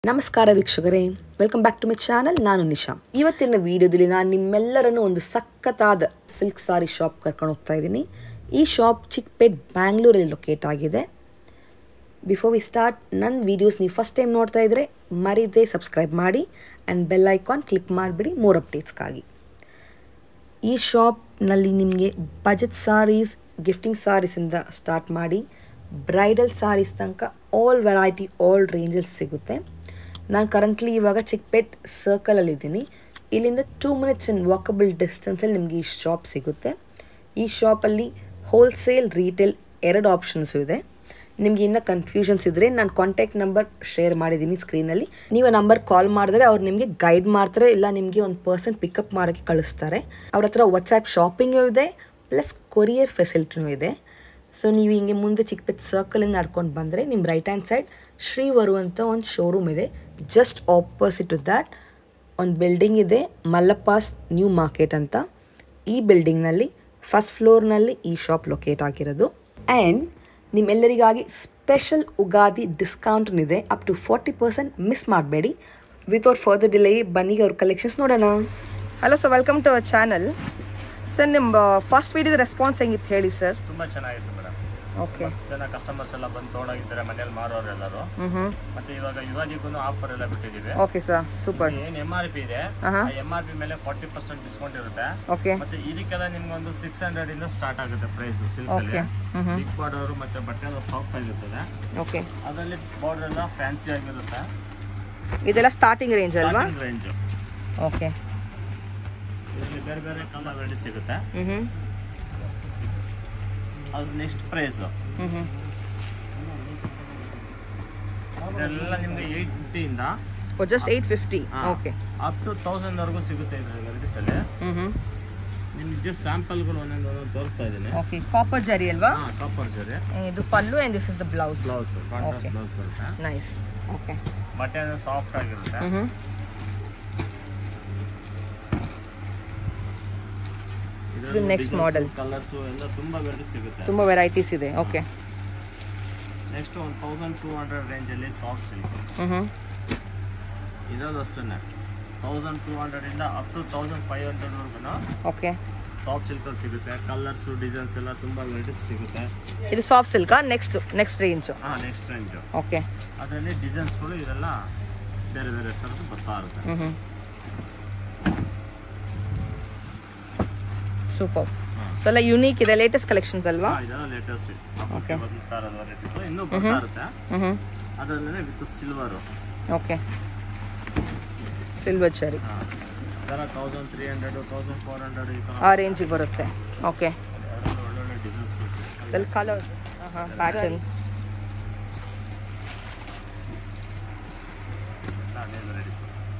ನಮಸ್ಕಾರ ವೀಕ್ಷಕರೇ welcome back to my channel ನಾನು ನಿಶಾ ಇವತ್ತಿನ ವಿಡಿಯೋದಲ್ಲಿ ನಾನು ನಿಮ್ಮೆಲ್ಲರನ್ನು ಒಂದು ಸಖತ್ತಾದ ಸಿಲ್ಕ್ ಸಾರಿ ಶಾಪ್ ಕರ್ಕೊಂಡು ಹೋಗ್ತಾ ಇದ್ದೀನಿ ಈ ಶಾಪ್ ಚಿಕ್ಕಪೇಟ್ ಬ್ಯಾಂಗ್ಳೂರಲ್ಲಿ ಲೊಕೇಟ್ ಆಗಿದೆ ಬಿಫೋರ್ ವಿ ಸ್ಟಾರ್ಟ್ ನನ್ನ ವೀಡಿಯೋಸ್ ನೀವು ಫಸ್ಟ್ ಟೈಮ್ ನೋಡ್ತಾ ಇದ್ದರೆ ಮರಿದೇ ಸಬ್ಸ್ಕ್ರೈಬ್ ಮಾಡಿ ಆ್ಯಂಡ್ ಬೆಲ್ ಐಕಾನ್ ಕ್ಲಿಕ್ ಮಾಡಿಬಿಡಿ ಮೋರ್ ಅಪ್ಡೇಟ್ಸ್ಗಾಗಿ ಈ ಶಾಪ್ನಲ್ಲಿ ನಿಮಗೆ ಬಜೆಟ್ ಸಾರೀಸ್ ಗಿಫ್ಟಿಂಗ್ ಸಾರೀಸಿಂದ ಸ್ಟಾರ್ಟ್ ಮಾಡಿ ಬ್ರೈಡಲ್ ಸಾರೀಸ್ ತನಕ ಆಲ್ ವೆರೈಟಿ ಆಲ್ ರೇಂಜಲ್ಲಿ ಸಿಗುತ್ತೆ ನಾನು ಕರೆಂಟ್ಲಿ ಇವಾಗ ಚಿಕ್ಕಪೇಟ್ ಸರ್ಕಲಲ್ಲಿದ್ದೀನಿ ಇಲ್ಲಿಂದ ಟೂ ಮಿನಿಟ್ಸ್ ಇನ್ ವಾಕಬಲ್ ಡಿಸ್ಟೆನ್ಸಲ್ಲಿ ನಿಮಗೆ ಈ ಶಾಪ್ ಸಿಗುತ್ತೆ ಈ ಶಾಪಲ್ಲಿ ಹೋಲ್ಸೇಲ್ ರೀಟೇಲ್ ಎರಡು ಆಪ್ಷನ್ಸು ಇದೆ ನಿಮಗೆ ಇನ್ನೂ ಕನ್ಫ್ಯೂಷನ್ಸ್ ಇದ್ದರೆ ನಾನು ಕಾಂಟ್ಯಾಕ್ಟ್ ನಂಬರ್ ಶೇರ್ ಮಾಡಿದ್ದೀನಿ ಸ್ಕ್ರೀನಲ್ಲಿ ನೀವು ನಂಬರ್ ಕಾಲ್ ಮಾಡಿದ್ರೆ ಅವ್ರು ನಿಮಗೆ ಗೈಡ್ ಮಾಡ್ತಾರೆ ಇಲ್ಲ ನಿಮಗೆ ಒಂದು ಪರ್ಸನ್ ಪಿಕಪ್ ಮಾಡೋಕ್ಕೆ ಕಳಿಸ್ತಾರೆ ಅವ್ರ ಹತ್ರ ವಾಟ್ಸ್ಆ್ಯಪ್ ಶಾಪಿಂಗು ಇದೆ ಪ್ಲಸ್ ಕೊರಿಯರ್ ಫೆಸಿಲಿಟಿನೂ ಇದೆ ಸೊ ನೀವು ಹಿಂಗೆ ಮುಂದೆ ಚಿಕ್ಕಪೇಟ್ ಸರ್ಕಲಿಂದ ನಡ್ಕೊಂಡು ಬಂದರೆ ನಿಮ್ಮ ರೈಟ್ ಹ್ಯಾಂಡ್ ಸೈಡ್ ಶ್ರೀವರು ಅಂತ ಒಂದು ಶೋರೂಮ್ ಇದೆ ಜಸ್ಟ್ ಆಪೋಸಿಟ್ ಟು ದ್ಯಾಟ್ ಒಂದು ಬಿಲ್ಡಿಂಗ್ ಇದೆ ಮಲ್ಲಪ್ಪಾಸ್ ನ್ಯೂ ಮಾರ್ಕೆಟ್ ಅಂತ ಈ ಬಿಲ್ಡಿಂಗ್ನಲ್ಲಿ ಫಸ್ಟ್ ಫ್ಲೋರ್ನಲ್ಲಿ ಈ ಶಾಪ್ ಲೊಕೇಟ್ ಆಗಿರೋದು ಆ್ಯಂಡ್ ನಿಮ್ಮೆಲ್ಲರಿಗಾಗಿ ಸ್ಪೆಷಲ್ ಉಗಾದಿ ಡಿಸ್ಕೌಂಟ್ ಇದೆ up to forty percent miss ಮಾಡಬೇಡಿ ವಿತೌಟ್ ಫರ್ದರ್ ಡಿಲೇ ಬನ್ನಿ ಅವ್ರ ಕಲೆಕ್ಷನ್ಸ್ ನೋಡೋಣ hello sir welcome to our channel sir ನಿಮ್ಮ ಫಸ್ಟ್ ವಿಡಿಯೋದ ರೆಸ್ಪಾನ್ಸ್ ಹೆಂಗಿತ್ತು ಹೇಳಿ ಸರ್ ತುಂಬಾ ಚೆನ್ನಾಗಿತ್ತು ಮೇಡಮ್ ಓಕೆ ಜನ ಕಸ್ಟಮರ್ಸ್ ಎಲ್ಲ ಬಂದು ತೊಗೊಂಡೋಗಿದ್ದಾರೆ ಮನೇಲಿ ಮಾರೋರೆಲ್ಲರೂ ಹ್ಞೂ ಹ್ಞೂ ಮತ್ತೆ ಇವಾಗ ಯುಗಾದಿಗೂ ಆಫರ್ ಎಲ್ಲ ಬಿಟ್ಟಿದ್ದೀವಿ ಓಕೆ ಸರ್ ಸೂಪರ್ ಏನ್ ಎಂ ಆರ್ ಪಿ ಇದೆ ಆಹಾ. ಎಂ ಆರ್ ಪಿ ಮೇಲೆ ಫಾರ್ಟಿ ಪರ್ಸೆಂಟ್ ಡಿಸ್ಕೌಂಟ್ ಇರುತ್ತೆ ಓಕೆ ಮತ್ತೆ ಇದಕ್ಕೆಲ್ಲ ನಿಮ್ಗೆ ಒಂದು ಸಿಕ್ಸ್ ಹಂಡ್ರೆಡ್ ಇಂದ ಸ್ಟಾರ್ಟ್ ಆಗುತ್ತೆ ಪ್ರೈಸ್ ಸಿಲ್ಕ್ ಅಲ್ಲಿ Okay. ಹ್ಮ್ ಬಿಗ್ ಬಾರ್ಡರ್ ಮತ್ತೆ ಬಟ್ಟೆ ಎಲ್ಲ ಸಾಫ್ಟ್ ಆಗಿರ್ತದೆ ಓಕೆ ಅದರಲ್ಲಿ ಬಾರ್ಡರ್ ಎಲ್ಲ ಫ್ಯಾನ್ಸಿ ಆಗಿರುತ್ತೆ ಇದೆಲ್ಲ ಸ್ಟಾರ್ಟಿಂಗ್ ರೇಂಜ್ ಅಲ್ವಾ ರೇಂಜ್ ಓಕೆ ಇದರಲ್ಲಿ ಬೇರೆ ಬೇರೆ ಕಲರ್ ರೆಡಿ ಸಿಗುತ್ತೆ ಹ್ಞೂ ಹ್ಞೂ ಅದ್ರ ನೆಕ್ಸ್ಟ್ ಪ್ರೈಸ್ ಹ್ಞೂ ಹ್ಞೂ ಇದೆಲ್ಲ ನಿಮ್ಗೆ ಏಯ್ಟ್ ಫಿಫ್ಟಿಯಿಂದ oh just eight fifty okay up to thousand ವರೆಗೂ ಸಿಗುತ್ತೆ ಇದರಲ್ಲಿ ವೆರೈಟೀಸಲ್ಲಿ ಹ್ಞೂ ಹ್ಞೂ ನಿಮ್ಗೆ ಜಸ್ಟ್ ಸ್ಯಾಂಪಲ್ಗಳು ಒಂದೊಂದು ಒಂದೊಂದು ತೋರಿಸ್ತಾ ಇದ್ದೀನಿ ಓಕೆ ಕಾಪರ್ ಜರಿ ಅಲ್ವಾ ಹಾಂ ಕಾಪರ್ ಜರಿ ಇದು pallu and this is the blouse blouse contrast Okay. Blouse ಬರುತ್ತೆ ನೈಸ್ ಓಕೆ ಬಟ್ಟೆ ಅಂದ್ರೆ ಸಾಫ್ಟ್ ಆಗಿರುತ್ತೆ ಹ್ಞೂ ಹ್ಞೂ ಇದು next model. ಕಲರ್ಸ್ ಎಲ್ಲ ತುಂಬಾ ವೆರೈಟಿ ಸಿಗುತ್ತೆ ತುಂಬ ವೆರೈಟೀಸ್ ಇದೆ ಓಕೆ ನೆಕ್ಸ್ಟ್ ಒಂದು ತೌಸಂಡ್ ಟೂ ಹಂಡ್ರೆಡ್ ರೇಂಜಲ್ಲಿ ಸಾಫ್ಟ್ ಸಿಲ್ಕ್ ಹ್ಞೂ ಹ್ಞೂ ಇರೋದು ಅಷ್ಟೇ ತೌಸಂಡ್ ಟೂ ಹಂಡ್ರೆಡ್ ಇಂದ up to thousand five hundred ವರ್ಗು ಓಕೆ ಸಾಫ್ಟ್ ಸಿಲ್ಕಲ್ಲಿ ಸಿಗುತ್ತೆ ಕಲರ್ಸ್ ಡಿಸೈನ್ಸ್ ಎಲ್ಲ ತುಂಬಾ ವೆರೈಟೀಸ್ ಸಿಗುತ್ತೆ ಇದು ಸಾಫ್ಟ್ ಸಿಲ್ಕಾ ನೆಕ್ಸ್ಟ್ ನೆಕ್ಸ್ಟ್ ರೇಂಜು ಹಾಂ ನೆಕ್ಸ್ಟ್ ರೇಂಜ್ ಓಕೆ ಅದರಲ್ಲಿ ಡಿಸೈನ್ಸ್ಗಳು ಇದೆಲ್ಲ ಬೇರೆ ಬೇರೆ ಥರದ್ದು ಬರ್ತಾ ಇರುತ್ತೆ ಹ್ಞೂ ಹ್ಞೂ ಸೂಪರ್ ಸೊ ಎಲ್ಲ ಯುನೀಕ್ ಇದೆ ಲೇಟೆಸ್ಟ್ ಕಲೆಕ್ಷನ್ಸ್ ಅಲ್ವಾ ಹಾ, ಇದೆಲ್ಲ ಲೇಟೆಸ್ಟ್ Okay. ಬರ್ತಾ ಇರೋದು ವೆರೈಟೀಸ್ ಇನ್ನೂ ಬರ್ತಾ ಇರುತ್ತೆ ಹ್ಞೂ ಹ್ಞೂ ಅದರಲ್ಲೇ ವಿತ್ ಸಿಲ್ವರು ಓಕೆ ಸಿಲ್ವರ್ ಚರಿ ಇದರ thousand three hundred thousand four hundred ಈ ಥರ ಆ ರೇಂಜಿಗೆ ಬರುತ್ತೆ ಓಕೆ ಅದರಲ್ಲಿ ಒಳ್ಳೊಳ್ಳೆ ಡಿಸೈನ್ಸ್ ಅದ್ರಲ್ಲಿ ಕಲರ್ ಹಾಂ ಪ್ಯಾಟರ್ನ್ ಅದೇ ವೆರೈಟೀಸ್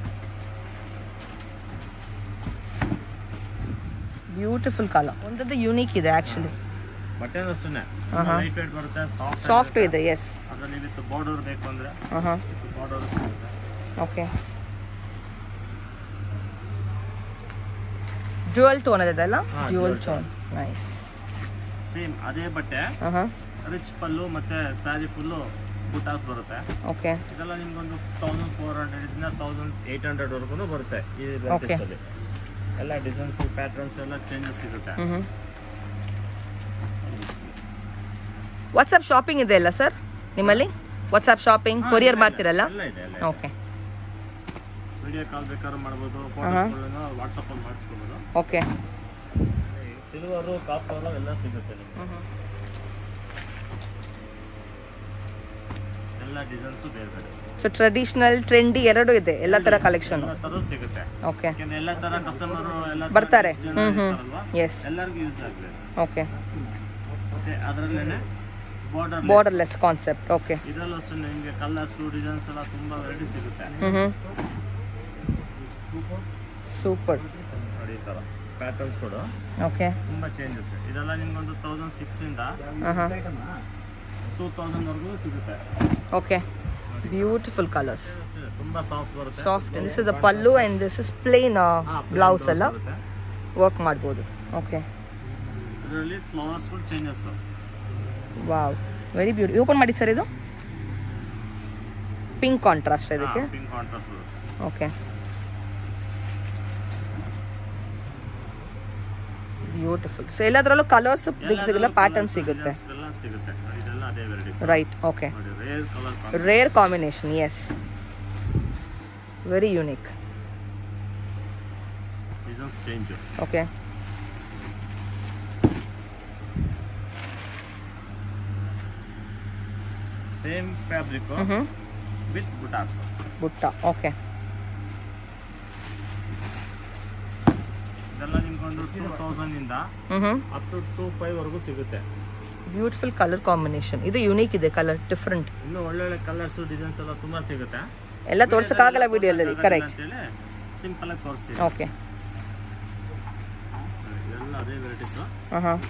ಬ್ಯೂಟಿಫುಲ್ ಕಲರ್ ಒಂದದ್ದು ಯುನೀಕ್ ಇದೆ ಆ್ಯಕ್ಚುಲಿ ಬಟ್ಟೆ ಅಷ್ಟೇ ಆಹಾ. ಲೈಟ್ ವೇಟ್ ಬರುತ್ತೆ ಸಾಫ್ಟ್ ಸಾಫ್ಟ್ ಇದೆ ಎಸ್ ಅದರಲ್ಲಿ ವಿತ್ ಬಾರ್ಡರ್ ಬೇಕು ಅಂದರೆ ಹಾಂ ಹಾಂ ಬಾರ್ಡರ್ ಸಿಗುತ್ತೆ ಓಕೆ ಡ್ಯುಯಲ್ ಟೋನ್ ಅದಲ್ಲ ಹಾ, dual dual tone nice same ಅದೇ ಬಟ್ಟೆ ಹಾಂ ಹಾಂ ರಿಚ್ ಪಲ್ಲು ಮತ್ತೆ ಸ್ಯಾರಿ ಫುಲ್ಲು ಬುಟಾಸ್ ಬರುತ್ತೆ ಓಕೆ ಇದೆಲ್ಲ ನಿಮ್ಗೊಂದು ತೌಸಂಡ್ ಫೋರ್ ಹಂಡ್ರೆಡ್ ಇಂದ ತೌಸಂಡ್ ಏಯ್ಟ್ ಹಂಡ್ರೆಡ್ ವರ್ಗು ಬರುತ್ತೆ ಈ Okay. varieties ಅಲ್ಲಿ ಎಲ್ಲ ಡಿಸೈನ್ಸ್ ಪ್ಯಾಟರ್ನ್ಸ್ ಎಲ್ಲ ಚೇಂಜಸ್ ಸಿಗುತ್ತೆ ಹ್ಞೂ ಹ್ಞೂ ವಾಟ್ಸಪ್ ಶಾಪಿಂಗ್ ಇದೆ ಅಲ್ಲ ಸರ್ ನಿಮ್ಮಲ್ಲಿ ವಾಟ್ಸಪ್ ಶಾಪಿಂಗ್ ಕೊರಿಯರ್ ಮಾಡ್ತೀರಲ್ಲ ಎಲ್ಲ ಇದೆ ಎಲ್ಲ ಓಕೆ ವಿಡಿಯೋ ಕಾಲ್ ಬೇಕಾದ್ರೂ ಮಾಡ್ಬೋದು ಆಹಾ. ಫೋಟೋಸ್ಗಳನ್ನ ವಾಟ್ಸಪ್ಪಲ್ಲಿ ಮಾಡಿಸ್ಕೋಬೋದು ಓಕೆ ಸಿಲ್ವರು ಕಾಪರ್ ಎಲ್ಲ ಸಿಗುತ್ತೆ ನಿಮಗೆ ಎಲ್ಲ ಡಿಸೈನ್ಸು ಬೇರೆ ಬೇರೆ ಸೊ ಟ್ರೆಡಿಷನಲ್ ಟ್ರೆಂಡಿ ಎರಡು ಇದೆ ಎಲ್ಲ ಥರ ಕಲೆಕ್ಷನ್ ಎಲ್ಲ ಥರ ಸಿಗುತ್ತೆ ಓಕೆ ಯಾಕೆಂದ್ರೆ ಎಲ್ಲ ಥರ ಕಸ್ಟಮರು ಎಲ್ಲ ಥರ ಬರ್ತಾರೆ. ಜನ ಹ್ಮ್, ಹ್ಮ್. ಇರ್ತಾರಲ್ವಾ? ಎಸ್ ಎಲ್ಲರಿಗೂ ಯೂಸ್ ಆಗಲಿ ಓಕೆ ಮತ್ತೆ ಅದರಲ್ಲೇ ಬಾರ್ಡರ್ ಬಾರ್ಡರ್ಲೆಸ್ ಕಾನ್ಸೆಪ್ಟ್ ಓಕೆ ಇದರಲ್ಲೂ ಅಷ್ಟೇ ನಿಮಗೆ ಕಲರ್ಸು ಡಿಸೈನ್ಸ್ ಎಲ್ಲ ತುಂಬ ವೆರೈಟಿ ಸಿಗುತ್ತೆ ಹ್ಞೂ ಹ್ಞೂ ಸೂಪರ್ ನೋಡಿ ಈ ಥರ ಪ್ಯಾಟರ್ನ್ಸ್ ಕೂಡ ಓಕೆ ತುಂಬ ಚೇಂಜಸ್ ಇದೆಲ್ಲ ನಿಮ್ಗೊಂದು ತೌಸಂಡ್ ಸಿಕ್ಸಿಂದ ಹಾಂ ಹಾಂ ಟೂ ತೌಸಂಡ್ವರೆಗೂ ಸಿಗುತ್ತೆ ಓಕೆ ಬ್ಯೂಟಿಫುಲ್ ಕಲರ್ಸ್ ಅಷ್ಟೇ ತುಂಬ ಸಾಫ್ಟ್ ಬರುತ್ತೆ soft this is the pallu and this is plain ಹಾ, plain ಬ್ಲೌಸ್ blouse ಎಲ್ಲ ಬರುತ್ತೆ. ವರ್ಕ್ ಮಾಡ್ಬೋದು ಓಕೆ ಇದರಲ್ಲಿ ಫ್ಲವರ್ಸ್ಗಳು changes wow very beauty open ಮಾಡಿ ಸರ್ ಇದು ಪಿಂಕ್ ಕಾಂಟ್ರಾಸ್ಟ್ ಇದಕ್ಕೆ ಪಿಂಕ್ ಕಾಂಟ್ರಾಸ್ಟ್ ಬರುತ್ತೆ ಓಕೆ ಬ್ಯೂಟಿಫುಲ್ ಸೊ ಎಲ್ಲದರಲ್ಲೂ ಕಲರ್ಸ್ ಸಿಗಲ್ಲ ಪ್ಯಾಟರ್ನ್ ಸಿಗುತ್ತೆ ಎಲ್ಲ ಸಿಗುತ್ತೆ ಇದೆಲ್ಲ ಅದೇ ವೆರೈಟೀಸ್ ರೈಟ್ ಓಕೆ ನೋಡಿ rare colour rare combination yes very unique designs change okay same fabric ಹ್ಞೂ ವಿತ್ ಬುಟಾಸ್ ಬುಟ್ಟ ಓಕೆ ಇದೆಲ್ಲ ನಿಮ್ಗೊಂದು ಟೂ ತೌಸಂಡ್ ಇಂದ ಹ್ಞೂ ಅಪ್ ಟು ಟೂ ಫೈವ್ ವರೆಗೂ ಸಿಗುತ್ತೆ ಬ್ಯೂಟಿಫುಲ್ ಕಲರ್ ಕಾಂಬಿನೇಷನ್ ಇದು ಯುನೀಕ್ ಇದೆ ಕಲರ್ ಡಿಫ್ರೆಂಟ್ ಇನ್ನು ಒಳ್ಳೊಳ್ಳೆ ಕಲರ್ಸ್ ಡಿಸೈನ್ಸ್ ಎಲ್ಲ ತುಂಬಾ ಸಿಗುತ್ತೆ ಎಲ್ಲ ತೋರ್ಸಕ್ಕಾಗಲ್ಲ ವಿಡಿಯೋದಲ್ಲಿ ಕರೆಕ್ಟ್ ಸಿಂಪಲ್ ಆಗಿ ತೋರಿಸ್ತೀವಿ ಓಕೆ ಇದೆಲ್ಲ ಅದೇ ವೆರೈಟೀಸ್ ಹಾಂ ಹಾಂ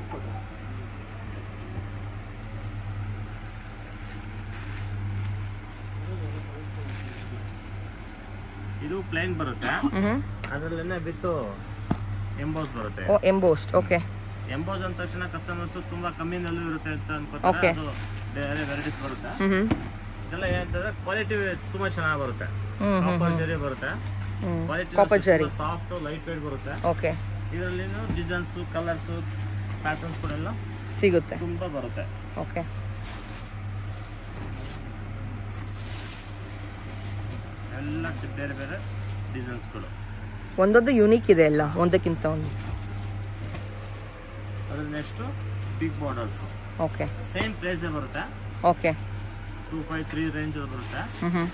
ಇದು ಪ್ಲೈನ್ ಬರುತ್ತೆ ಹ್ಞೂ ಅದರಲ್ಲೇನೆ ವಿತ್ ಎಂಬೋಸ್ ಬರುತ್ತೆ ಓ ಎಂಬೋಸ್ಟ್ ಓಕೆ ಎಂಬೋಸ್ ಅಂದ ತಕ್ಷಣ ಕಸ್ಟಮರ್ಸ್ ತುಂಬಾ ಕಮ್ಮಿನಲ್ಲೂ ಇರುತ್ತೆ ಅಂತ Okay. ಅನ್ಕೋತಾರೆ ಅದು ಬೇರೆ ವೆರೈಟೀಸ್ ಬರುತ್ತೆ ಹ್ಞೂ ಹ್ಞೂ ಇದೆಲ್ಲ ಏನಂತಂದ್ರೆ ಕ್ವಾಲಿಟಿ ತುಂಬಾ ಚೆನ್ನಾಗಿ ಬರುತ್ತೆ ಹ್ಞೂ ಹ್ಞೂ ಕಾಪರ್ ಜರಿ ಬರುತ್ತೆ ಹ್ಞೂ quality copper zari soft light weight ಬರುತ್ತೆ ಓಕೆ ಇದರಲ್ಲಿ ಡಿಸೈನ್ಸ್ ಕಲರ್ಸ್ ಪ್ಯಾಟರ್ನ್ಸ್ ಕೂಡ ಎಲ್ಲ ಸಿಗುತ್ತೆ ತುಂಬಾ ಬರುತ್ತೆ ಓಕೆ ಎಲ್ಲ ಬೇರೆ ಬೇರೆ ಡಿಸೈನ್ಸ್ಗಳು ಒಂದೊಂದು ಯುನೀಕ್ ಇದೆ ಎಲ್ಲ ಒಂದಕ್ಕಿಂತ ಒಂದು ಅದ್ರ next big borders okay same ಪ್ರೈಸೇ ಬರುತ್ತೆ okay two five three range ಬರುತ್ತೆ ಹ್ಞೂ ಹ್ಞೂ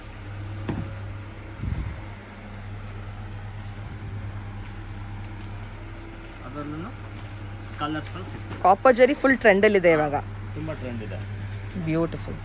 ಅದರಲ್ಲೂ ಕಲರ್ಸ್ಗಳು ಸಿಗ್ತವೆ ಕಾಪರ್ ಜರಿ ಫುಲ್ ಟ್ರೆಂಡಲ್ಲಿದೆ ಇವಾಗ ತುಂಬ ಟ್ರೆಂಡ್ ಇದೆ ಬ್ಯೂಟಿಫುಲ್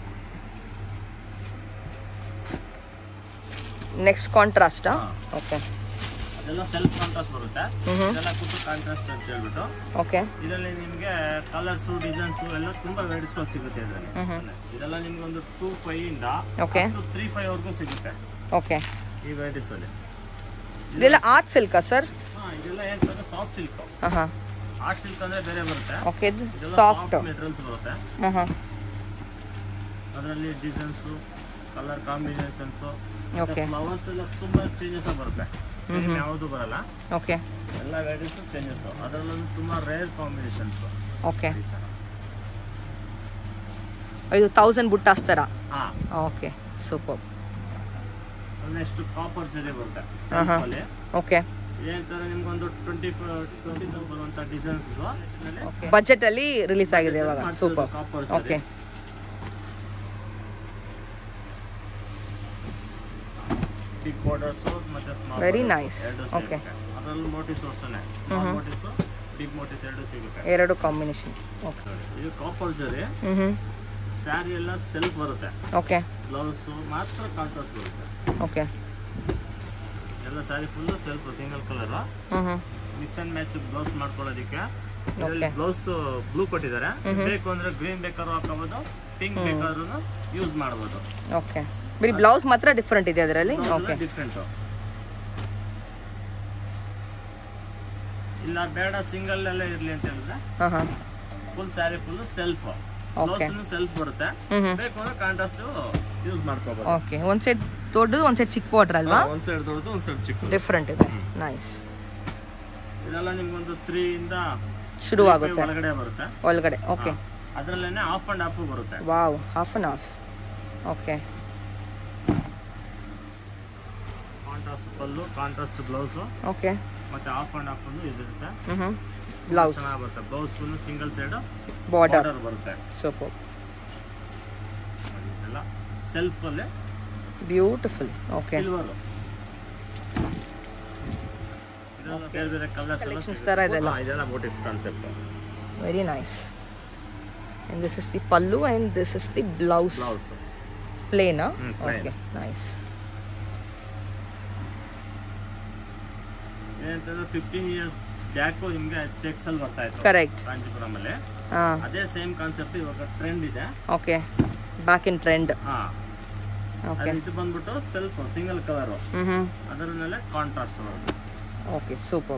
ನೆಕ್ಸ್ಟ್ ಕಾಂಟ್ರಾಸ್ಟಾ ಹಾ. ಓಕೆ ಅದೆಲ್ಲ ಸೆಲ್ಫ್ ಕಾಂಟ್ರಾಸ್ಟ್ ಬರುತ್ತೆ ಹ್ಮ್ ಹ್ಮ್. ಇದೆಲ್ಲ ಕೂತು ಕಾಂಟ್ರಾಸ್ಟ್ ಅಂತ ಹೇಳ್ಬಿಟ್ಟು ಓಕೆ ಇದರಲ್ಲಿ ನಿಮಗೆ ಕಲರ್ಸು ಡಿಸೈನ್ಸು ಎಲ್ಲ ತುಂಬ ವೆರೈಟೀಸ್ಗಳು ಸಿಗುತ್ತೆ ಇದರಲ್ಲಿ ಇದೆಲ್ಲ ನಿಮ್ಗೆ ಒಂದು ಟೂ ಫೈವ್ ಇಂದ Okay. ತ್ರೀ ಫೈವ್ ವರ್ಗೂ ಸಿಗುತ್ತೆ ಓಕೆ ಈ ವೆರೈಟೀಸ್ ಅಲ್ಲಿ ಇದೆಲ್ಲ ಆರ್ಟ್ ಸಿಲ್ಕಾ ಸರ್ ಹಾ ಇದೆಲ್ಲ ಏನಂತಂದ್ರೆ ಸಾಫ್ಟ್ ಸಿಲ್ಕ್ ಹಾಂ ಹಾಂ ಆರ್ಟ್ ಸಿಲ್ಕ್ ಅಂದ್ರೆ ಬೇರೆ ಬರುತ್ತೆ ಓಕೆ ಇದು ಇದೆಲ್ಲ ಸಾಫ್ಟ್ ಸಾಫ್ಟ್ ಮೆಟೀರಿಯಲ್ಸ್ ಬರುತ್ತೆ ಹಾಂ ಹಾಂ ಅದರಲ್ಲಿ designs colour combinations okay flowers ಎಲ್ಲ ತುಂಬ ಚೇಂಜಸ್ ಬರುತ್ತೆ ಸೇಮ್ ಯಾವುದು ಬರಲ್ಲ ಓಕೆ ಎಲ್ಲ ವೆರೈಟೀಸ್ ಚೇಂಜಸ್ ಅದರಲ್ಲೂ ತುಂಬ ರೇರ್ ಕಾಂಬಿನೇಷನ್ಸ್ ಓಕೆ ಇದು ತೌಸಂಡ್ ಬುಟ್ಟಾಸ್ ಥರ ಹಾ okay super next copper zari ಬರುತ್ತೆ ಹಾ, ಹಾ. ಅಲ್ಲಿ ಓಕೆ ಏನಂತಾರೆ ನಿಮ್ಗೊಂದು ಟ್ವೆಂಟಿ ಟ್ವೆಂಟಿ ಬರುವಂಥ ಡಿಸೈನ್ಸ್ ಓಕೆ ಬಜೆಟಲ್ಲಿ ರಿಲೀಸ್ ಆಗಿದೆ ಇವಾಗ super copper okay big borders ಮತ್ತೆ ಸ್ಮಾಲ್ Very nice. ಎರಡು Okay. ಸಿಗುತ್ತೆ ಅದರಲ್ಲಿ ಮೋಟಿವ್ಸ್ ಅಷ್ಟೇ ಸ್ಮಾಲ್ ಮೋಟಿವ್ಸ್ ಬಿಗ್ ಮೋಟಿವ್ಸ್ ಎರಡು ಸಿಗುತ್ತೆ ಎರಡು ಕಾಂಬಿನೇಷನ್ ಓಕೆ ನೋಡಿ, ಇದು ಕಾಪರ್ ಜರಿ ಹ್ಞೂ ಹ್ಞೂ ಸ್ಯಾರಿ ಎಲ್ಲ ಸೆಲ್ಫ್ ಬರುತ್ತೆ ಓಕೆ ಬ್ಲೌಸ್ ಮಾತ್ರ ಕಾಂಟ್ರಾಸ್ಟ್ ಬರುತ್ತೆ ಓಕೆ ಎಲ್ಲ sari full self single colour ಹ್ಞೂ ಹ್ಞೂ ಮಿಕ್ಸ್ ಅಂಡ್ ಮ್ಯಾಚ್ ಬ್ಲೌಸ್ ಮಾಡ್ಕೊಳ್ಳೋದಕ್ಕೆ Okay. ಬ್ಲೌಸ್ ಬ್ಲೂ ಕೊಟ್ಟಿದ್ದಾರೆ ಬೇಕು ಅಂದ್ರೆ ಗ್ರೀನ್ ಬೇಕಾದ್ರೂ ಹಾಕೋಬಹುದು ಪಿಂಕ್ ಬೇಕಾದ್ರೂ ಯೂಸ್ ಮಾಡಬಹುದು ಓಕೆ ಬರೀ ಬ್ಲೌಸ್ ಮಾತ್ರ ಡಿಫ್ರೆಂಟ್ ಇದೆ ಅದರಲ್ಲಿ ಓಕೆ ಡಿಫ್ರೆಂಟ್ ಇಲ್ಲ ಬೇಡ ಸಿಂಗಲ್ ಎಲ್ಲ ಇರ್ಲಿ ಅಂತ ಹೇಳಿದ್ರೆ ಹಾಂ ಹಾಂ full sari full self blouse self ಬರುತ್ತೆ ಹ್ಞೂ ಹ್ಞೂ ಬೇಕು ಅಂದ್ರೆ ಕಾಂಟ್ರಾಸ್ಟ್ ಯೂಸ್ ಮಾಡ್ಕೋಬಹುದು ಓಕೆ ಒಂದು ಸೈಡ್ ದೊಡ್ಡದು ಒಂದು ಸೈಡ್ ಚಿಕ್ಕ ಬಾರ್ಡ್ರ್ ಅಲ್ವಾ ಒಂದ್ ಸೈಡ್ ದೊಡ್ಡದು ಒಂದ್ ಸೈಡ್ ಚಿಕ್ಕದು ಡಿಫ್ರೆಂಟ್ ಇದೆ ನೈಸ್ ಇದೆಲ್ಲ ನಿಮ್ಗೊಂದು ತ್ರೀ ಇಂದ ಶುರು three, five ಆಗುತ್ತೆ ಒಳಗಡೆ ಬರುತ್ತೆ ಒಳಗಡೆ ಓಕೆ ಅದ್ರಲ್ಲೇನೆ ಆಫ್ ಅಂಡ್ ಆಫ್ ಬರುತ್ತೆ wow half on half okay contrast pallu contrast blouse okay ಮತ್ತೆ ಆಫ್ ಅಂಡ್ ಆಫ್ ಒಂದು ಇದಿರುತ್ತೆ ಹ್ಞೂ ಹ್ಞೂ ಬ್ಲೌಸ್ ಚೆನ್ನಾಗಿ ಬರುತ್ತೆ blouse full single side border border ಬರುತ್ತೆ ಸೂಪರ್ ಎಲ್ಲ ಸೆಲ್ಫ್ ಅಲ್ಲಿ ಬ್ಯೂಟಿಫುಲ್ ಓಕೆ ಸಿಲ್ವರ್ ಬೇರೆ ಬೇರೆ ಕಲರ್ಸ್ ಎಲ್ಲ Collections ಸಿಗುತ್ತೆ. ತರ ಇದೆಲ್ಲ. ಹಾ, ಇದೆಲ್ಲ motifs concept very nice and this is the pallu and this is the blouse blouse ಪ್ಲೇನಾ ಹ್ಮ್, plain. ಓಕೆ ನೈಸ್ ಏನಂತಂದ್ರೆ ಫಿಫ್ಟೀನ್ ಇಯರ್ಸ್ ಬ್ಯಾಕು ನಿಮ್ಗೆ ಚೆಕ್ಸ್ ಅಲ್ಲಿ ಬರ್ತಾ ಇತ್ತು ಕರೆಕ್ಟ್ ಕಾಂಚೀಪುರಂ ಅಲ್ಲಿ ಹಾಂ ಅದೇ ಸೇಮ್ ಕಾನ್ಸೆಪ್ಟ್ ಇವಾಗ ಟ್ರೆಂಡ್ ಇದೆ ಓಕೆ ಬ್ಯಾಕ್ ಇನ್ ಟ್ರೆಂಡ್ ಹಾ ಓಕೆ ಅದು ಇದು ಬಂದ್ಬಿಟ್ಟು ಸೆಲ್ಫ್ ಸಿಂಗಲ್ ಕಲರ್ ಹ್ಞೂ ಹ್ಞೂ ಅದರ ಮೇಲೆ ಕಾಂಟ್ರಾಸ್ಟ್ ಬರುತ್ತೆ ಓಕೆ ಸೂಪರ್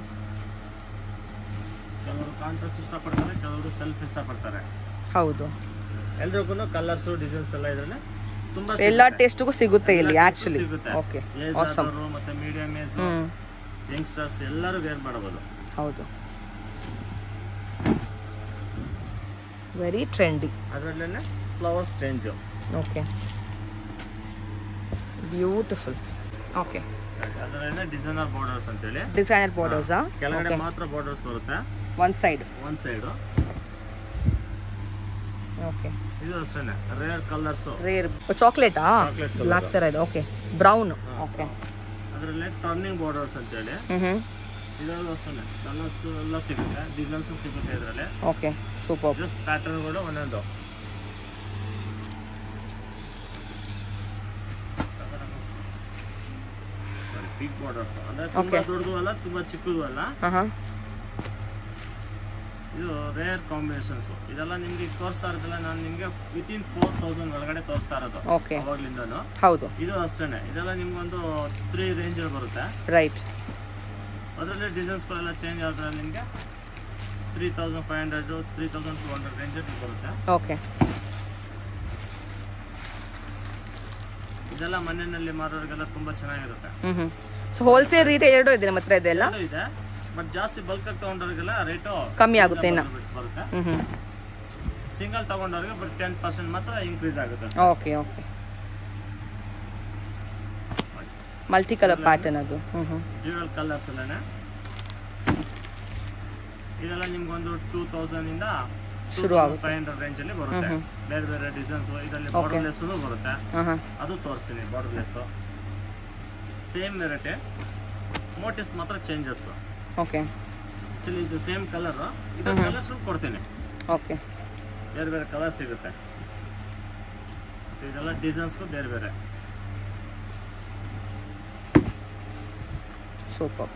ಕೆಲವರು ಕಾಂಟ್ರಾಸ್ಟ್ ಇಷ್ಟಪಡ್ತಾರೆ ಕೆಲವರು ಸೆಲ್ಫ್ ಇಷ್ಟಪಡ್ತಾರೆ ಹೌದು ಎಲ್ರಿಗೂ ಕಲರ್ಸು ಡಿಸೈನ್ಸ್ ಎಲ್ಲ ಇದ್ರಲ್ಲಿ ತುಂಬಾ ಎಲ್ಲ ಸಿಗುತ್ತೆ. ಟೇಸ್ಟಿಗೂ ಸಿಗುತ್ತೆ ಇಲ್ಲಿ ಎಲ್ಲ ಆಕ್ಚುಲಿ ಸಿಗುತ್ತೆ. ಓಕೆ ಏಜ್ ಆಸಮ್ ಆದವರು ಮತ್ತೆ ಮೀಡಿಯಂ ಏಜ್ ಹ್ಮ್ ಯಂಗ್ಸ್ಟರ್ಸ್ ಎಲ್ಲರೂ ವೇರ್ ಮಾಡಬಹುದು ಹೌದು ವೆರಿ ಟ್ರೆಂಡಿ ಅದರಲ್ಲೇನೆ flowers change okay beautiful okay ಅದರಲ್ಲೇ ಡಿಸೈನರ್ ಬಾರ್ಡರ್ಸ್ ಅಂತೇಳಿ ಡಿಸೈನರ್ ಬಾರ್ಡರ್ಸಾ ಕೆಳಗಡೆ ಓಕೆ ಮಾತ್ರ ಬಾರ್ಡರ್ಸ್ ಬರುತ್ತೆ ಒನ್ ಸೈಡ್ ಒಂದ್ ಸೈಡ್ ಓಕೆ ಇದು ಅಷ್ಟೇನೆ ರೇರ್ ಕಲರ್ಸ್ ರೇರ್ ಚಾಕ್ಲೇಟಾ Chocolate colour. ಬ್ಲಾಕ್ ಥರ ಇದೆ ಓಕೆ ಬ್ರೌನ್ ಓಕೆ ಅದರಲ್ಲೇ ಟರ್ನಿಂಗ್ ಬಾರ್ಡರ್ಸ್ ಅಂತೇಳಿ ಹ್ಞೂ ಹ್ಞೂ ಇದರಲ್ಲೂ ಅಷ್ಟೇನೆ ಕಲರ್ಸ್ ಎಲ್ಲ ಸಿಗುತ್ತೆ ಡಿಸೈನ್ಸ್ ಸಿಗುತ್ತೆ ಇದರಲ್ಲಿ ಓಕೆ ಸೂಪರ್ ಜಸ್ಟ್ ಪ್ಯಾಟರ್ನ್ಗಳು ಒಂದೊಂದು ಬಿಗ್ ಬಾರ್ಡರ್ಸ್ ಅಂದ್ರೆ ತುಂಬಾ Okay. ದೊಡ್ಡದು ಅಲ್ಲ ತುಂಬಾ ಚಿಕ್ಕದು ಅಲ್ಲ ಹಾಂ ಹಾಂ ಇದು ರೇರ್ ಕಾಂಬಿನೇಷನ್ಸ್ ಇದೆಲ್ಲ ನಿಮ್ಗೆ ತೋರಿಸ್ತಾ ಇರೋದಿಲ್ಲ ನಾನು ನಿಮ್ಗೆ ವಿತಿನ್ ಫೋರ್ ತೌಸಂಡ್ ಒಳಗಡೆ ತೋರಿಸ್ತಾ ಇರೋದು ಓಕೆ ಅವಾಗ್ಲಿಂದನು ಹೌದು ಇದು ಅಷ್ಟೇನೆ ಇದೆಲ್ಲ ನಿಮ್ಗೊಂದು ತ್ರೀ ರೇಂಜ್ ಬರುತ್ತೆ ರೈಟ್ ಅದರಲ್ಲಿ ಡಿಸೈನ್ಸ್ಗಳೆಲ್ಲ ಚೇಂಜ್ ಆದ್ರೆ ನಿಮಗೆ three thousand five hundred three thousand two hundred ರೇಂಜಲ್ಲಿ ಬರುತ್ತೆ ಓಕೆ ಇದೆಲ್ಲ ಮನೆಯಲ್ಲಿ ಮಾರೋರಿಗೆಲ್ಲ ತುಂಬಾ ಚೆನ್ನಾಗಿರುತ್ತೆ ಹ್ಞೂ ಹ್ಞೂ ಸೊ ಹೋಲ್ಸೇಲ್ ರೇಟ್ ಎರಡು ಇದೆ ನಮ್ಮ ಹತ್ರ ಇದೆಲ್ಲ ಎರಡು ಇದೆ ಬಟ್ ಜಾಸ್ತಿ ಬಲ್ಕ್ ತಗೊಂಡವ್ರಿಗೆಲ್ಲ ರೇಟು ಕಮ್ಮಿ ಆಗುತ್ತೆ ಇನ್ನು ಬರುತ್ತೆ ಹ್ಞೂ ಹ್ಞೂ ಸಿಂಗಲ್ ತಗೊಂಡವ್ರಿಗೆ ಬಟ್ ಟೆನ್ ಪರ್ಸೆಂಟ್ ಮಾತ್ರ ಇನ್ಕ್ರೀಸ್ ಆಗುತ್ತೆ ಅಷ್ಟೇ. Okay okay multi colour pattern ಅದು ಹ್ಞೂ ಹ್ಞೂ ಡ್ಯೂಯಲ್ ಕಲರ್ಸ್ ಅಲ್ಲೇ ಇದೆಲ್ಲ ನಿಮ್ಗೊಂದು ಟೂ ತೌಸಂಡ್ ಇಂದ ಶುರು ಆಗುತ್ತೆ. ಫೈವ್ ಹಂಡ್ರೆಡ್ ರೇಂಜ್ ಅಲ್ಲಿ ಬರುತ್ತೆ ಹ್ಮ್ ಬೇರೆ ಬೇರೆ ಡಿಸೈನ್ಸ್ ಇದರಲ್ಲಿ Okay. ಬಾರ್ಡರ್ ಲೆಸ್ ಬರುತ್ತೆ ಹಾಂ ಹಾಂ ಅದು ತೋರಿಸ್ತೀನಿ borderless same variety motifs ಮಾತ್ರ ಚೇಂಜಸ್ ಓಕೆ ಆಕ್ಚುಲಿ ಇದು ಸೇಮ್ ಕಲರ್ ಇದು ಕಲರ್ಸ್ ಕೊಡ್ತೀನಿ ಓಕೆ ಬೇರೆ ಬೇರೆ ಕಲರ್ ಸಿಗುತ್ತೆ ಇದೆಲ್ಲ ಡಿಸೈನ್ಸ್ಗೂ ಬೇರೆ ಬೇರೆ ಸೂಪರ್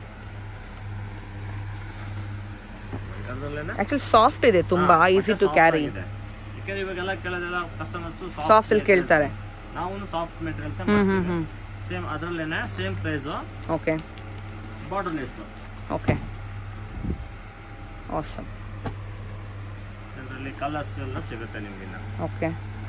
ಅದರಲ್ಲೇನೆ ಆ್ಯಕ್ಚುಲಿ ಸಾಫ್ಟ್ ಇದೆ ತುಂಬ ಈಸಿ ಟು ಕ್ಯಾರಿ ಯಾಕಂದ್ರೆ ಇವಾಗೆಲ್ಲ ಕೆಲದೆಲ್ಲ ಕಸ್ಟಮರ್ಸ್ ಸಾಫ್ಟ್ ಸಿಲ್ಕ್ ಕೇಳ್ತಾರೆ ನಾವು ಸಾಫ್ಟ್ ಮೆಟೀರಿಯಲ್ಸ್ ಹ್ಞೂ ಹ್ಞೂ ಹ್ಞೂ ಸೇಮ್ ಅದರಲ್ಲೇನೆ same price okay borderless okay awesome ಇದರಲ್ಲಿ ಕಲರ್ಸ್ ಎಲ್ಲ ಸಿಗುತ್ತೆ ನಿಮ್ಗೆ ಇನ್ನ. ಓಕೆ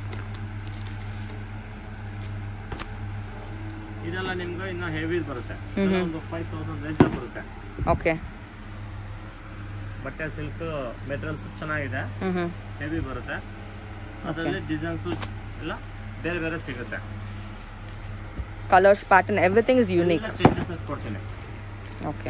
ಇದೆಲ್ಲ ನಿಮ್ಗೆ ಇನ್ನ ಹೆವಿ ಬರುತ್ತೆ ಹ್ಮ್ ಹ್ಮ್. ಒಂದು ಫೈವ್ ತೌಸಂಡ್ ರೇಂಜ್ ಬರುತ್ತೆ ಓಕೆ ಬಟ್ಟೆ ಸಿಲ್ಕ್ ಮೆಟೀರಿಯಲ್ಸ್ ಚೆನ್ನಾಗಿದೆ ಹ್ಞೂ ಹ್ಞೂ ಹೆವಿ ಬರುತ್ತೆ ಅದರಲ್ಲಿ ಡಿಸೈನ್ಸ್ ಎಲ್ಲ ಬೇರೆ ಬೇರೆ ಸಿಗುತ್ತೆ colours pattern everything is unique changes ಕೊಡ್ತೀನಿ ಓಕೆ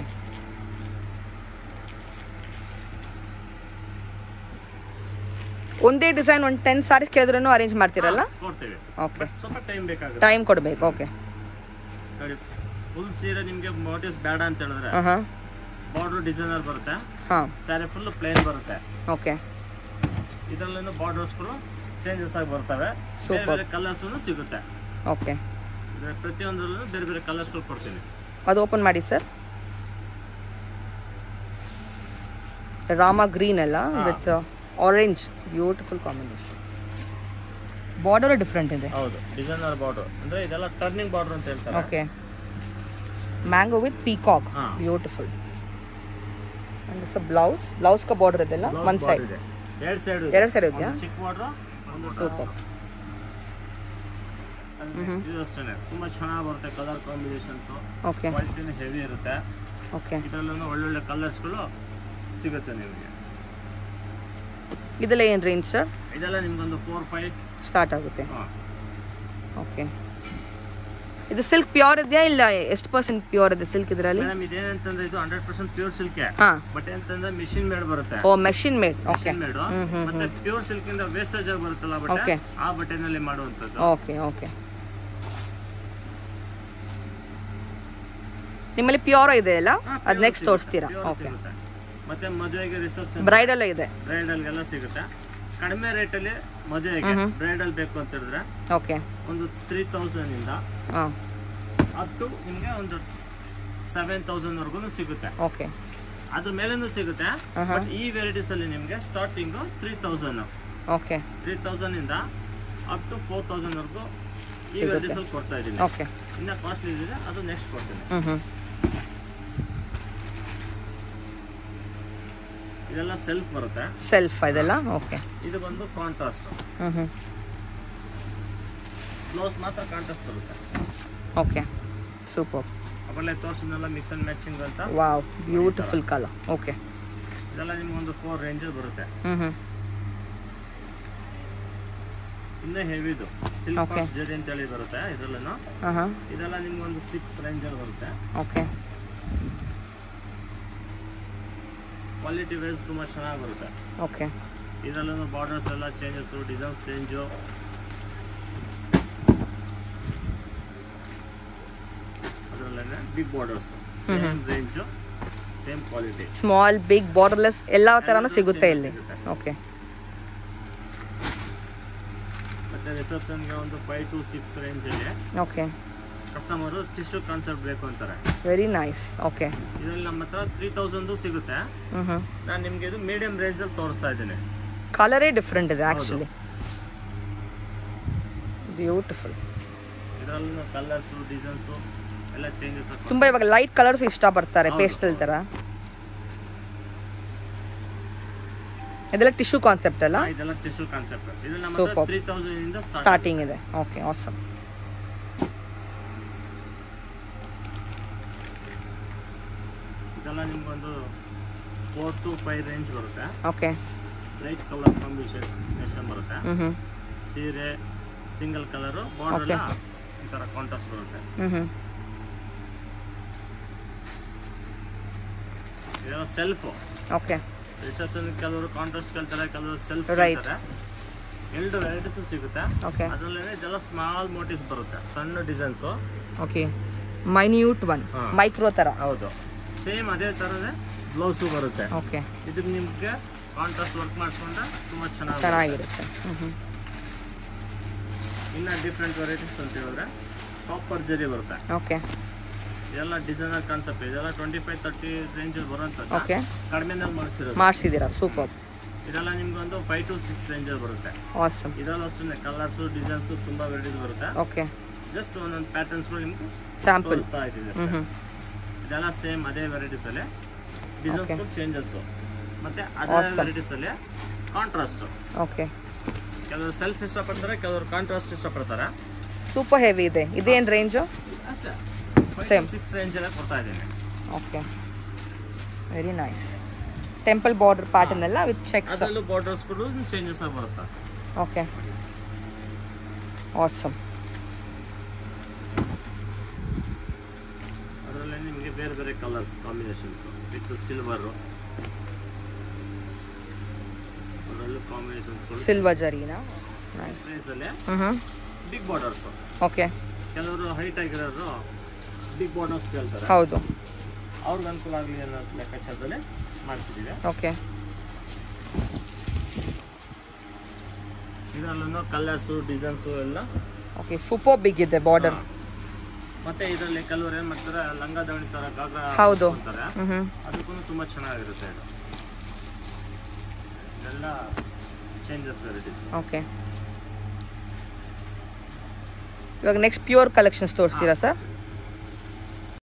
ಒಂದೇ ಡಿಸೈನ್ ಒಂದು ಟೆನ್ ಸಾರೀಸ್ ಕೇಳಿದ್ರೂ ಅರೇಂಜ್ ಮಾಡ್ತೀರಲ್ಲ ಕೊಡ್ತೀವಿ ಓಕೆ ಸ್ವಲ್ಪ ಟೈಮ್ ಬೇಕಾಗುತ್ತೆ ಟೈಮ್ ಕೊಡಬೇಕು ಓಕೆ ನೋಡಿ ಫುಲ್ ಸೀರೆ ನಿಮಗೆ ಮೋಟಿವ್ಸ್ ಬೇಡ ಅಂತ ಹೇಳಿದ್ರೆ ಹಾಂ ಹಾಂ ಬಾರ್ಡರ್ ಡಿಸೈನರ್ ಬರುತ್ತೆ ಹಾಂ ಸ್ಯಾರಿ ಫುಲ್ ಪ್ಲೇನ್ ಬರುತ್ತೆ ಓಕೆ ಇದರಲ್ಲೂ ಬಾರ್ಡರ್ಸ್ಗಳು ಚೇಂಜಸ್ ಆಗಿ ಬರ್ತವೆ ಬೇರೆ Super. ಬೇರೆ ಕಲರ್ಸ್ ಸಿಗುತ್ತೆ ಓಕೆ ಇದ್ರ ಪ್ರತಿಯೊಂದರಲ್ಲೂ ಬೇರೆ ಬೇರೆ ಕಲರ್ಸ್ಗಳು ಕೊಡ್ತೀನಿ ಅದು ಓಪನ್ ಮಾಡಿ ಸರ್ ರಾಮ ಗ್ರೀನ್ ಅಲ್ಲ ಹಾ. With orange beautiful combination border different ಇದೆ ಹೌದು ಡಿಸೈನರ್ ಬಾರ್ಡರ್ ಅಂದ್ರೆ ಇದೆಲ್ಲ ಟರ್ನಿಂಗ್ ಬಾರ್ಡರ್ ಅಂತ ಹೇಳ್ತಾರೆ ಓಕೆ ಮ್ಯಾಂಗೋ ವಿತ್ ಪೀಕಾಕ್ ಹಾ. Beautiful and it's blouse blouse ಕ ಬಾರ್ಡರ್ ಇದೆಲ್ಲ Blouse ಒನ್ border ಸೈಡ್ ಇದೆ ಎರಡು ಸೈಡ್ ಎರಡ್ side ಇದೆಯಾ? ಚಿಕ್ಕ ಬಾರ್ಡರ್ ಒಂದು Super. ಇದು ಅಷ್ಟೇ ತುಂಬಾ ಚೆನ್ನಾಗಿ ಬರುತ್ತೆ ಕಲರ್ ಕಾಂಬಿನೇಷನ್ಸ್ ಓಕೆ ಕ್ವಾಲಿಟಿನೂ ಹೆವಿ ಇರುತ್ತೆ ಓಕೆ ಇದರಲ್ಲೂ ಒಳ್ಳೊಳ್ಳೆ ಕಲರ್ಸ್ಗಳು ಸಿಗುತ್ತೆ ನಿಮಗೆ ಇದೆಲ್ಲ ಏನು ರೇಂಜ್ ಸರ್ ಇದೆಲ್ಲ ನಿಮ್ಗೊಂದು ಫೋರ್ ಫೈವ್ ಸ್ಟಾರ್ಟ್ ಆಗುತ್ತೆ ಓಕೆ ಇದು ಸಿಲ್ಕ್ ಪ್ಯೂರ್ ಇದೆಯಾ ಇಲ್ಲ ಎಷ್ಟು ಪರ್ಸೆಂಟ್ ಪ್ಯೂರ್ ಇದೆ ಸಿಲ್ಕ್ ಇದರಲ್ಲಿ ಮೇಡಮ್ ಇದೇನಂತಂದ್ರೆ ಇದು ಹಂಡ್ರೆಡ್ ಪರ್ಸೆಂಟ್ ಪ್ಯೂರ್ ಸಿಲ್ಕೆ ಹಾಂ ಬಟ್ ಏನಂತಂದ್ರೆ ಮಿಷಿನ್ ಮೇಡ್ ಬರುತ್ತೆ oh machine made okay machine made ಹ್ಮ್, ಹ್ಮ್, ಮತ್ತೆ ಪ್ಯೂರ್ ಸಿಲ್ಕ್ ಇಂದ ವೇಸ್ಟೇಜ್ ಆಗಿ ಬರುತ್ತಲ್ಲ ಬಟ್ಟೆ Okay. ಆ ಬಟ್ಟೆನಲ್ಲಿ ಮಾಡುವಂತದ್ದು ಓಕೆ ಓಕೆ ನಿಮ್ಮಲ್ಲಿ ಪ್ಯೂರ್ ಇದೆ ಅಲ್ಲ ಅದು ನೆಕ್ಸ್ಟ್ ತೋರಿಸ್ತೀರಾ ಓಕೆ ಮತ್ತೆ ಮದುವೆಗೆ ರಿಸೆಪ್ಷನ್ ಬ್ರೈಡಲ್ ಇದೆ ಬ್ರೈಡಲ್ಗೆಲ್ಲ ಸಿಗುತ್ತೆ ಕಡಿಮೆ ರೇಟಲ್ಲಿ ಮದುವೆಗೆ ಬ್ರೈಡಲ್ ಬೇಕು ಅಂತ ಹೇಳಿದ್ರೆ ಓಕೆ ಒಂದು ತ್ರೀ ತೌಸಂಡ್ ಇಂದ ಹಾಂ ಅಪ್ ಟು ನಿಮ್ಗೆ ಒಂದು ಸೆವೆನ್ ತೌಸಂಡ್ ವರ್ಗು ಸಿಗುತ್ತೆ ಓಕೆ ಅದ್ರ ಮೇಲೇನು ಸಿಗುತ್ತೆ ಆಹಾ. ಬಟ್ ಈ ವೆರೈಟೀಸ್ ಅಲ್ಲಿ ನಿಮ್ಗೆ starting three thousand okay three thousand ಇಂದ ಅಪ್ ಟು ಫೋರ್ ತೌಸಂಡ್ ವರ್ಗು ಈ ಸಿಗುತ್ತೆ. ವೆರೈಟೀಸ್ ಅಲ್ಲಿ ಕೊಡ್ತಾ ಇದ್ದೀನಿ ಓಕೆ ಇನ್ನ ಕಾಸ್ಟ್ಲಿ ಇದೆ ಅದು ನೆಕ್ಸ್ಟ್ ಕೊಡ್ತೀನಿ ಹ್ಞೂ ಹ್ಞೂ ಇದೆಲ್ಲ ಸೆಲ್ಫ್ ಬರುತ್ತೆ ಸೆಲ್ಫ್ ಇದೆಲ್ಲ ಓಕೆ ಇದು ಬಂದು ಕಾಂಟ್ರಾಸ್ಟ್ ಹ್ಞೂ ಹ್ಞೂ ಬ್ಲೌಸ್ ಮಾತ್ರ ಕಾಂಟ್ರಾಸ್ಟ್ ಬರುತ್ತೆ ಓಕೆ ಸೂಪರ್ ಆಮೇಲೆ ತೋರಿಸಿದ್ನೆಲ್ಲ ಮಿಕ್ಸ್ ಅಂಡ್ ಮ್ಯಾಚಿಂಗ್ ಅಂತ ವಾವ್ ಬ್ಯೂಟಿಫುಲ್ ಕಲರ್ ಓಕೆ ಇದೆಲ್ಲ ನಿಮ್ಗೊಂದು ಫೋರ್ ರೇಂಜಲ್ಲಿ ಬರುತ್ತೆ ಹ್ಞೂ ಹ್ಞೂ ಇನ್ನೂ ಹೆವಿದು ಸಿಲ್ಕ್ Okay. ಜರಿ ಅಂತೇಳಿ ಬರುತ್ತೆ ಇದರಲ್ಲೂ ಹಾಂ ಹಾಂ ಇದೆಲ್ಲ ನಿಮ್ಗೊಂದು ಸಿಕ್ಸ್ ರೇಂಜಲ್ಲಿ ಬರುತ್ತೆ ಓಕೆ ಕ್ವಾಲಿಟಿ ವೈಸ್ ತುಂಬ ಚೆನ್ನಾಗಿ ಬರುತ್ತೆ ಓಕೆ ಇದರಲ್ಲೂ ಬಾರ್ಡರ್ಸ್ ಎಲ್ಲ ಚೇಂಜಸ್ಸು ಡಿಸೈನ್ಸ್ ಚೇಂಜು ಅದರಲ್ಲೇ big borders same range same quality small big borderless ಎಲ್ಲ ಥರನೂ ಸಿಗುತ್ತೆ ಇಲ್ಲಿ ಸಿಗುತ್ತೆ. ಓಕೆ ಮತ್ತೆ ರಿಸೆಪ್ಷನ್ಗೆ ಒಂದು ಫೈವ್ ಟು ಸಿಕ್ಸ್ ರೇಂಜಲ್ಲಿ ಓಕೆ ಕಸ್ಟಮರು ಟಿಶ್ಯೂ ಕಾನ್ಸೆಪ್ಟ್ ಬೇಕು ಅಂತಾರೆ ವೆರಿ ನೈಸ್ ಓಕೆ ಇದರಲ್ಲಿ ನಮ್ಮ ಹತ್ರ ತ್ರೀ ತೌಸಂಡು ಸಿಗುತ್ತೆ ಹ್ಞೂ ಹ್ಞೂ ನಾನು ನಿಮಗೆ ಇದು ಮೀಡಿಯಂ ರೇಂಜಲ್ಲಿ ತೋರಿಸ್ತಾ ಇದ್ದೀನಿ ಕಲರೇ ಡಿಫ್ರೆಂಟ್ ಇದೆ ಆ್ಯಕ್ಚುಲಿ ಬ್ಯೂಟಿಫುಲ್ ಇದರಲ್ಲೂ ಕಲರ್ಸು ಡಿಸೈನ್ಸು ಎಲ್ಲ ಚೇಂಜಸ್ ತುಂಬ ಇವಾಗ ಲೈಟ್ ಕಲರ್ಸ್ ಇಷ್ಟ ಪಡ್ತಾರೆ ಹೌದು, ಪೇಸ್ಟಲ್ ಥರ ಇದೆಲ್ಲ ಟಿಶ್ಯೂ ಕಾನ್ಸೆಪ್ಟ್ ಅಲ್ಲ ಇದೆಲ್ಲ ಟಿಶ್ಯೂ ಕಾನ್ಸೆಪ್ಟ್ ಇದು ನಮ್ಮ Superb. ಹತ್ರ ತ್ರೀ ತೌಸಂಡ್ ಇಂದ ಸ್ಟಾರ್ಟ್ ಸ್ಟಾರ್ಟಿಂಗ್ ಇದೆ ಓಕೆ ಆಸಮ್ ಇದೆಲ್ಲ ನಿಮ್ಗೊಂದು ಫೋರ್ ಟು ಫೈವ್ ರೇಂಜ್ ಬರುತ್ತೆ ಓಕೆ ಲೈಟ್ ಕಲರ್ ಕಾಂಬಿನೇಷನ್ ಬರುತ್ತೆ ಹ್ಞೂ ಹ್ಞೂ ಸೀರೆ ಸಿಂಗಲ್ ಕಲರು ಬಾರ್ಡರ್ Okay. ಎಲ್ಲ ಈ ಥರ ಕಾಂಟ್ರಾಸ್ಟ್ ಬರುತ್ತೆ ಹ್ಞೂ ಹ್ಞೂ ಇದೆಲ್ಲ ಸೆಲ್ಫು ಓಕೆ ರಿಸೆಪ್ಷನ್ ಕೆಲವರು ಕಾಂಟ್ರಾಸ್ಟ್ ಕೇಳ್ತಾರೆ ಕೆಲವರು ಸೆಲ್ಫ್ Right. ಕೇಳ್ತಾರೆ ಎರಡು ವೆರೈಟೀಸು ಸಿಗುತ್ತೆ ಓಕೆ ಅದರಲ್ಲೇ ಇದೆಲ್ಲ ಸ್ಮಾಲ್ ಮೋಟಿವ್ಸ್ ಬರುತ್ತೆ ಸಣ್ಣ ಡಿಸೈನ್ಸು ಓಕೆ ಮೈನ್ಯೂಟ್ ಒನ್ ಹಾ. ಮೈಕ್ರೋ ಥರ ಹೌದು ಸೇಮ್ ಅದೇ ಥರನೇ ಬ್ಲೌಸು ಬರುತ್ತೆ ಓಕೆ ಇದಕ್ಕೆ ನಿಮಗೆ ಕಾಂಟ್ರಾಸ್ಟ್ ವರ್ಕ್ ಮಾಡಿಸ್ಕೊಂಡ್ರೆ ತುಂಬ ಚೆನ್ನಾಗಿ ಚೆನ್ನಾಗಿರುತ್ತೆ ಹ್ಞೂ ಹ್ಞೂ ಇನ್ನು ಡಿಫ್ರೆಂಟ್ ವೆರೈಟೀಸ್ ಅಂತ ಹೇಳಿದ್ರೆ ಕಾಪರ್ ಜರಿ ಬರುತ್ತೆ ಓಕೆ ಇದೆಲ್ಲ ಡಿಸೈನರ್ ಕಾನ್ಸೆಪ್ಟ್ ಇದೆಲ್ಲ ಟ್ವೆಂಟಿ ಫೈವ್ ತರ್ಟಿ ರೇಂಜಲ್ಲಿ ಬರುವಂಥದ್ದು ಓಕೆ ಕಡಿಮೆನಲ್ಲಿ ಮಾಡಿಸಿರೋದು ಮಾಡಿಸಿದ್ದೀರಾ ಸೂಪರ್ ಇದೆಲ್ಲ ನಿಮ್ಗೊಂದು ಫೈವ್ ಟು ಸಿಕ್ಸ್ ರೇಂಜಲ್ಲಿ ಬರುತ್ತೆ ಆಸಮ್ ಇದೆಲ್ಲ ಅಷ್ಟೇ ಕಲರ್ಸು ಡಿಸೈನ್ಸು ತುಂಬ ವೆರೈಟೀಸ್ ಬರುತ್ತೆ ಓಕೆ ಜಸ್ಟ್ ಒಂದೊಂದು ಪ್ಯಾಟರ್ನ್ಸ್ಗಳು ನಿಮ್ಗೆ ಸ್ಯಾಂಪಲ್ ತೋರಿಸ್ತಾ ಇದ್ದೀವಿ ಹ್ಞೂ ಅಷ್ಟೇ. ಹ್ಞೂ ಇದೆಲ್ಲ ಸೇಮ್ ಅದೇ ವೆರೈಟೀಸಲ್ಲಿ ಡಿಸೈನ್ಸ್ ಚೇಂಜಸ್ಸು ಮತ್ತೆ ಅದೇ Awesome. ವೆರೈಟೀಸಲ್ಲಿ ಕಾಂಟ್ರಾಸ್ಟ್ ಓಕೆ ಕೆಲವರು ಸೆಲ್ಫ್ ಇಷ್ಟಪಡ್ತಾರೆ ಕೆಲವರು ಕಾಂಟ್ರಾಸ್ಟ್ ಇಷ್ಟಪಡ್ತಾರೆ ಸೂಪರ್ ಹೆವಿ ಇದೆ ಇದೇನು ರೇಂಜು ಅಷ್ಟೇ Same. ಸಿಕ್ಸ್ ರೇಂಜಲ್ಲೇ ಕೊಡ್ತಾ ಇದ್ದೀನಿ okay very nice temple border pattern ಎಲ್ಲ ವಿತ್ ಚೆಕ್ಸ್ ಅದರಲ್ಲೂ ಬಾರ್ಡರ್ಸ್ ಕೂಡ ಚೇಂಜಸ್ ಆಗಿ ಬರುತ್ತೆ ಓಕೆ ಆಸಮ್ ಅದರಲ್ಲಿ ನಿಮಗೆ ಬೇರೆ ಬೇರೆ ಕಲರ್ಸ್ ಕಾಂಬಿನೇಷನ್ಸ್ ವಿತ್ ಸಿಲ್ವರು ಅದರಲ್ಲೂ ಕಾಂಬಿನೇಷನ್ಸ್ಗಳು ಸಿಲ್ವರ್ ಜರೀನಾ ನೈಸ್ ಪ್ರೈಸಲ್ಲಿ ಹ್ಞೂ ಹ್ಞೂ ಬಿಗ್ ಬಾರ್ಡರ್ಸ್ ಓಕೆ ಕೆಲವರು ಹೈಟ್ ಆಗಿರೋರು ಬಿಗ್ ಬಾರ್ಡರ್ಸ್ ಕೇಳ್ತಾರೆ ಹೌದು ಅವ್ರಿಗೆ ಅನುಕೂಲ ಆಗಲಿ ಅನ್ನೋ ಲೆಕ್ಕಾಚಾರದಲ್ಲಿ ಮಾಡಿಸಿದ್ದೀವಿ ಓಕೆ ಇದರಲ್ಲೂ ಕಲರ್ಸು ಡಿಸೈನ್ಸು ಎಲ್ಲ ಓಕೆ ಸೂಪರ್ ಬಿಗ್ ಇದೆ ಬಾರ್ಡರ್ ಹಾ. ಮತ್ತೆ ಇದರಲ್ಲಿ ಕೆಲವರು ಏನು ಮಾಡ್ತಾರೆ ಲಂಗ ದಾವಣಿ ಥರ ಗಾಗ್ರಾ ಹೌದು. ಅಂತಾರೆ ಹ್ಞೂ ಹ್ಞೂ ಅದಕ್ಕೂ ತುಂಬ ಚೆನ್ನಾಗಿರುತ್ತೆ ಇದು ಇದೆಲ್ಲ ಚೇಂಜಸ್ ವೆರೈಟೀಸ್ ಓಕೆ ಇವಾಗ ನೆಕ್ಸ್ಟ್ ಪ್ಯೂರ್ ಕಲೆಕ್ಷನ್ಸ್ ತೋರಿಸ್ತೀರಾ ಸರ್